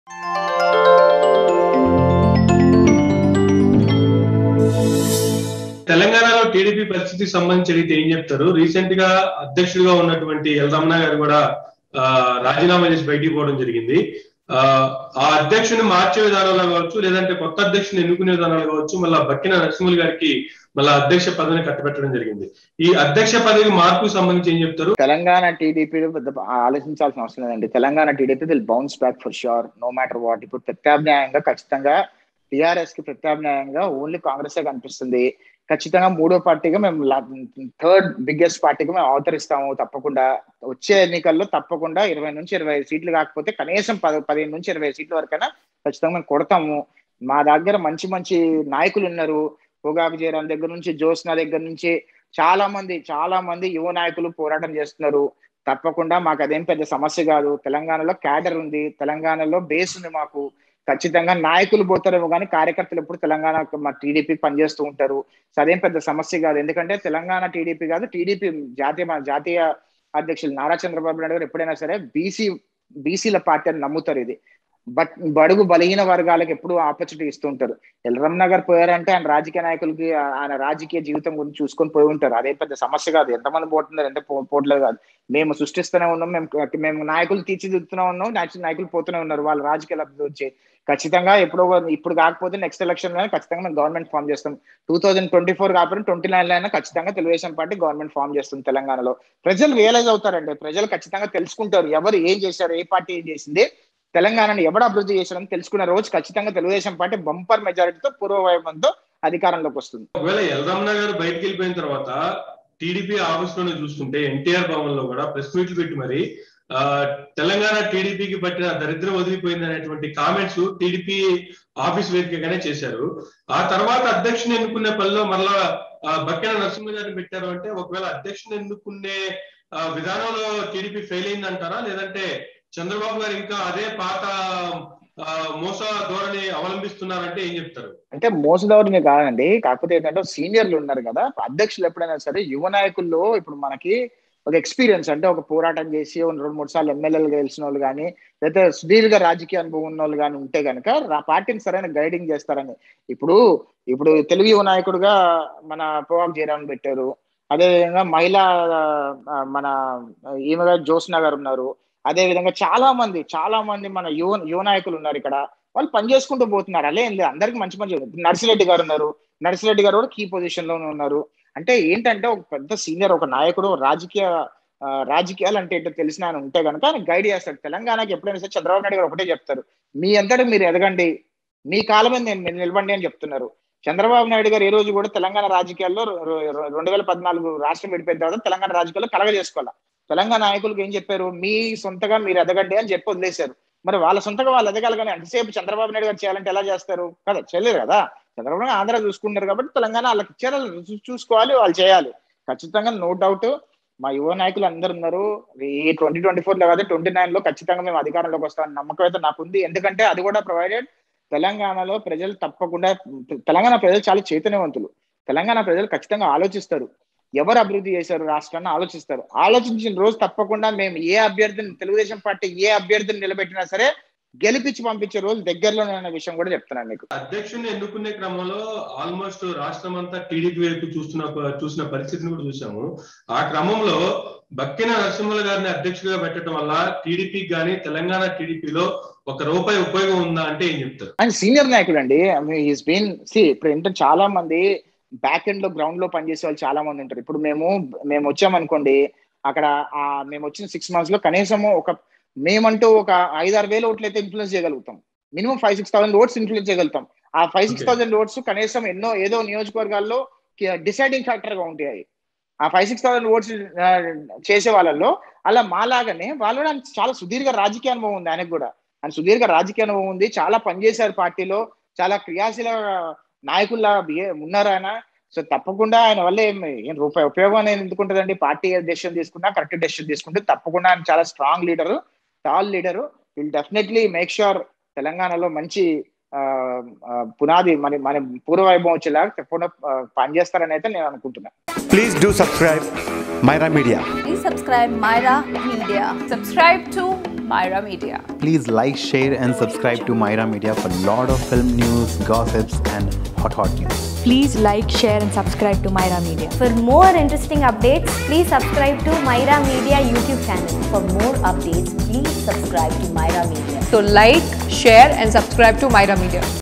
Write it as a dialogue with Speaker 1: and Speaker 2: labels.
Speaker 1: తెలంగాణలో టీడీపీ పరిస్థితికి సంబంధించి అడిగితే ఏం చెప్తారు రీసెంట్ గా అధ్యక్షుడిగా ఉన్నటువంటి ఎల్ రమణ గారు కూడా ఆ, రాజీనామా చేసి బయటికి పోవడం జరిగింది ఆ, ఆ అధ్యక్షుని మార్చే విధానంలో కావచ్చు లేదంటే కొత్త అధ్యక్షుని ఎన్నుకునే విధానాలు కావచ్చు మళ్ళీ బక్కిన నరసింహులు గారికి మళ్ళీ అధ్యక్ష పదవిని కట్టబెట్టడం జరిగింది ఈ అధ్యక్ష పదవి మార్పుకు సంబంధించి ఏం చెప్తారు
Speaker 2: తెలంగాణ టీడీపీ పెద్ద ఆలోచించాల్సిన అవసరం లేదండి Telangana TDP will bounce back for sure no matter what ఇప్పుడు ప్రత్యామ్నాయంగా ఖచ్చితంగా టిఆర్ఎస్ కి ప్రత్యామ్నాయంగా ఓన్లీ కాంగ్రెస్ కనిపిస్తుంది ఖచ్చితంగా మూడో పార్టీగా మేము థర్డ్ బిగ్గెస్ట్ పార్టీగా మేము అవతరిస్తాము తప్పకుండా వచ్చే ఎన్నికల్లో తప్పకుండా ఇరవై నుంచి ఇరవై ఐదు సీట్లు కాకపోతే కనీసం పద పదిహేను నుంచి ఇరవై సీట్ల వరకైనా ఖచ్చితంగా మేము కొడతాము మా దగ్గర మంచి మంచి నాయకులు ఉన్నారు పొగాకు జయరాం దగ్గర నుంచి జ్యోత్స్న దగ్గర నుంచి చాలా మంది చాలా మంది యువ నాయకులు పోరాటం చేస్తున్నారు తప్పకుండా మాకు అదేం పెద్ద సమస్య కాదు తెలంగాణలో క్యాడర్ ఉంది తెలంగాణలో బేస్ ఉంది మాకు ఖచ్చితంగా నాయకులు పోతారేమో కానీ కార్యకర్తలు ఎప్పుడు తెలంగాణ మా టీడీపీ పనిచేస్తూ ఉంటారు సో అదేం పెద్ద సమస్య కాదు ఎందుకంటే తెలంగాణ టీడీపీ కాదు టీడీపీ జాతీయ మన జాతీయ అధ్యక్షులు నారా చంద్రబాబు నాయుడు గారు ఎప్పుడైనా సరే బీసీ బీసీల పార్టీ అని నమ్ముతారు ఇది బట్ బడుగు బలహీన వర్గాలకు ఎప్పుడు ఆపర్చునిటీ ఇస్తూ ఉంటారు ఎల్రమ్ నగర్ పోయారంటే ఆయన రాజకీయ నాయకులకి ఆయన రాజకీయ జీవితం గురించి చూసుకొని పోయి ఉంటారు అదే పెద్ద సమస్య కాదు ఎంతమంది పోతున్నారు ఎంత పో- పోవట్లేదు కాదు మేము సృష్టిస్తూనే ఉన్నాం మేము మేము నాయకులు తీర్చిదిద్దుతూనే ఉన్నాం నాయకులు నాయకులు పోతూనే ఉన్నారు వాళ్ళ రాజకీయ లబ్ధి వచ్చి ఖచ్చితంగా ఎప్పుడో ఇప్పుడు కాకపోతే నెక్స్ట్ ఎలక్షన్ లో ఖచ్చితంగా మేము గవర్నమెంట్ ఫామ్ చేస్తాం టూ థౌజండ్ ట్వంటీ ఫోర్ కాకపోతే ట్వంటీ నైన్ లో అయినా ఖచ్చితంగా తెలుగుదేశం పార్టీ గవర్నమెంట్ ఫామ్ చేస్తుంది తెలంగాణలో ప్రజలు రియలైజ్ అవుతారండి ప్రజలు ఖచ్చితంగా తెలుసుకుంటారు ఎవరు ఏం చేశారు ఏ పార్టీ ఏం చేసింది తెలంగాణను ఎవడు అభివృద్ధి చేశారని తెలుసుకున్న రోజు ఖచ్చితంగా తెలుగుదేశం పార్టీ బంపర్ మెజారిటీతో పూర్వవైభవంతో అధికారంలోకి వస్తుంది
Speaker 1: ఒకవేళ ఎల్ రమణ గారు బయటకు వెళ్ళిపోయిన తర్వాత టీడీపీ ఆఫీస్ లోనే చూసుకుంటే ఎన్టీఆర్ భవన్ లో కూడా ప్రెస్ మీట్లు పెట్టి మరి ఆ, తెలంగాణ టీడీపీకి పట్టిన దరిద్రం వదిలిపోయింది అనేటువంటి కామెంట్స్ టీడీపీ ఆఫీస్ వేదికగానే చేశారు ఆ తర్వాత అధ్యక్షుని ఎన్నుకునే పనిలో మళ్ళా ఆ, బక్కెన నరసింహ గారిని పెట్టారు అంటే ఒకవేళ అధ్యక్షుని ఎన్నుకునే ఆ, విధానంలో టీడీపీ ఫెయిల్ అయిందంటారా లేదంటే చంద్రబాబు గారు ఇంకా అదే పాత ఆ, మోస ధోరణి అవలంబిస్తున్నారంటే ఏం చెప్తారు
Speaker 2: అంటే మోసదవరమే కాదండి కాకపోతే ఏంటంటే సీనియర్లు ఉన్నారు కదా అధ్యక్షులు ఎప్పుడైనా సరే యువ నాయకుల్లో ఇప్పుడు మనకి ఒక ఎక్స్పీరియన్స్ అంటే ఒక పోరాటం చేసి ఒక రెండు మూడు సార్లు ఎమ్మెల్యేలు గెలిచిన వాళ్ళు కానీ లేకపోతే సుదీర్ఘ రాజకీయ అనుభవం ఉన్న వాళ్ళు కానీ ఉంటే కనుక ఆ పార్టీని సరైన గైడింగ్ చేస్తారని ఇప్పుడు ఇప్పుడు తెలుగు యువ నాయకుడుగా మన పోవాక్ జయరామ్ పెట్టారు అదేవిధంగా మహిళా ఆ, మన ఈమెగా జ్యోత్స్న గారు ఉన్నారు అదే విధంగా చాలా మంది చాలా మంది మన యువ యువ నాయకులు ఉన్నారు ఇక్కడ వాళ్ళు పని చేసుకుంటూ పోతున్నారు అలే ఏం లేదు అందరికి మంచి మంచి నర్సిరెడ్డి గారు ఉన్నారు నర్సిరెడ్డి గారు కూడా కీ పొజిషన్ లోనే ఉన్నారు అంటే ఏంటంటే ఒక పెద్ద సీనియర్ ఒక నాయకుడు రాజకీయ ఆ, రాజకీయాలు అంటే ఏంటో తెలిసిన ఆయన ఉంటే కనుక ఆయన గైడ్ చేస్తాడు తెలంగాణకి ఎప్పుడైనా సరే చంద్రబాబు నాయుడు గారు ఒకటే చెప్తారు మీ అంతటి మీరు ఎదగండి మీ కాలం మీద నేను మీరు నిలబండి అని చెప్తున్నారు చంద్రబాబు నాయుడు గారు ఏ రోజు కూడా తెలంగాణ రాజకీయాల్లో రె- రె- రెండు వేల పద్నాలుగు రాష్ట్రం విడిపోయిన తర్వాత తెలంగాణ రాజకీయాల్లో కలగ చేసుకోవాలి తెలంగాణ నాయకులకు ఏం చెప్పారు మీ సొంతగా మీరు ఎదగండి అని చెప్పి వదిలేశారు మరి వాళ్ళ సొంతగా వాళ్ళు ఎదగాలి కానీ అంతసేపు చంద్రబాబు నాయుడు గారు చేయాలంటే ఎలా చేస్తారు కదా చేయలేరు కదా చంద్రబాబు నాయుడు ఆంధ్ర చూసుకుంటారు కాబట్టి తెలంగాణ వాళ్ళకి ఇచ్చారు వాళ్ళు చూ- చూసుకోవాలి వాళ్ళు చేయాలి ఖచ్చితంగా నో డౌట్ మా యువ నాయకులు అందరు ఉన్నారు ఈ ట్వంటీ ట్వంటీ ఫోర్ లో కాదు ట్వంటీ నైన్ లో ఖచ్చితంగా మేము అధికారంలోకి వస్తామని నమ్మకం అయితే నాకు ఉంది ఎందుకంటే అది కూడా ప్రొవైడెడ్ తెలంగాణలో ప్రజలు తప్పకుండా తెలంగాణ ప్రజలు చాలా చైతన్యవంతులు తెలంగాణ ప్రజలు ఖచ్చితంగా ఆలోచిస్తారు ఎవరు అభివృద్ధి చేశారు రాష్ట్రాన్ని ఆలోచిస్తారు ఆలోచించిన రోజు తప్పకుండా మేము ఏ అభ్యర్థిని తెలుగుదేశం పార్టీ ఏ అభ్యర్థిని నిలబెట్టినా సరే గెలిపించి పంపించే రోజు దగ్గరలోనే అనే విషయం కూడా చెప్తున్నాను మీకు
Speaker 1: అధ్యక్షుడిని ఎన్నుకునే క్రమంలో ఆల్మోస్ట్ రాష్ట్రం అంతా టీడీపీ వైపు చూస్తున్న చూసిన పరిస్థితిని కూడా చూసాము ఆ క్రమంలో బక్కిన నరసింహుల గారిని అధ్యక్షుడిగా పెట్టడం వల్ల టీడీపీకి కానీ తెలంగాణ టీడీపీలో ఒక రూపాయి ఉపయోగం ఉందా అంటే ఏం చెప్తారు
Speaker 2: ఆయన సీనియర్ నాయకుడు అండి హీస్ బీన్ సి ఇప్పుడు ఏంటంటే చాలా మంది బ్యాక్ ఎండ్ లో గ్రౌండ్ లో పనిచేసే వాళ్ళు చాలా మంది ఉంటారు ఇప్పుడు మేము మేము వచ్చామనుకోండి అక్కడ ఆ మేము వచ్చిన సిక్స్ మంత్స్ లో కనీసము ఒక మేమంటూ ఒక ఐదారు వేల ఓట్లు అయితే ఇన్ఫ్లుయెన్స్ చేయగలుగుతాం minimum five six thousand votes influence చేయగలుగుతాం ఆ ఫైవ్ సిక్స్ థౌసండ్ ఓట్స్ కనీసం ఎన్నో ఏదో నియోజకవర్గాల్లో డిసైడింగ్ ఫ్యాక్టర్ గా ఉంటాయి ఆ ఫైవ్ సిక్స్ థౌసండ్ ఓట్స్ చేసే వాళ్ళల్లో అలా మాలాగానే వాళ్ళు కూడా ఆయనకి చాలా సుదీర్ఘ రాజకీయ అనుభవం ఉంది ఆయనకు కూడా ఆయన సుదీర్ఘ రాజకీయ అనుభవం ఉంది చాలా పనిచేశారు పార్టీలో చాలా క్రియాశీల నాయకుల్లా బిహే- ఉన్నారు ఆయన సో తప్పకుండా ఆయన వల్ల ఏం ఏం రూపాయి ఉపయోగం అనేది ఎందుకు ఉంటుందండి పార్టీ డెసిషన్ తీసుకున్నా కరెక్ట్ డెసిషన్ తీసుకుంటే తప్పకుండా ఆయన చాలా strong leader tall leader will definitely make sure తెలంగాణలో మంచి ఆ, ఆ, పునాది మన మన పూర్వవైభవం వచ్చేలాగా తప్పకుండా ఆ, పనిచేస్తారని అయితే నేను అనుకుంటున్నాను
Speaker 3: Please do subscribe Myra Media.
Speaker 4: Please subscribe Myra Media. Subscribe to
Speaker 3: Myra Media.
Speaker 4: Please like, share, and subscribe to Myra Media for lot of film news, gossips, and hot hot news.
Speaker 5: Please like, share, and subscribe to Myra Media.
Speaker 6: For more interesting updates, please subscribe to Myra Media YouTube channel.
Speaker 7: For more updates, please subscribe to Myra Media.
Speaker 3: So like, share and subscribe to Myra Media.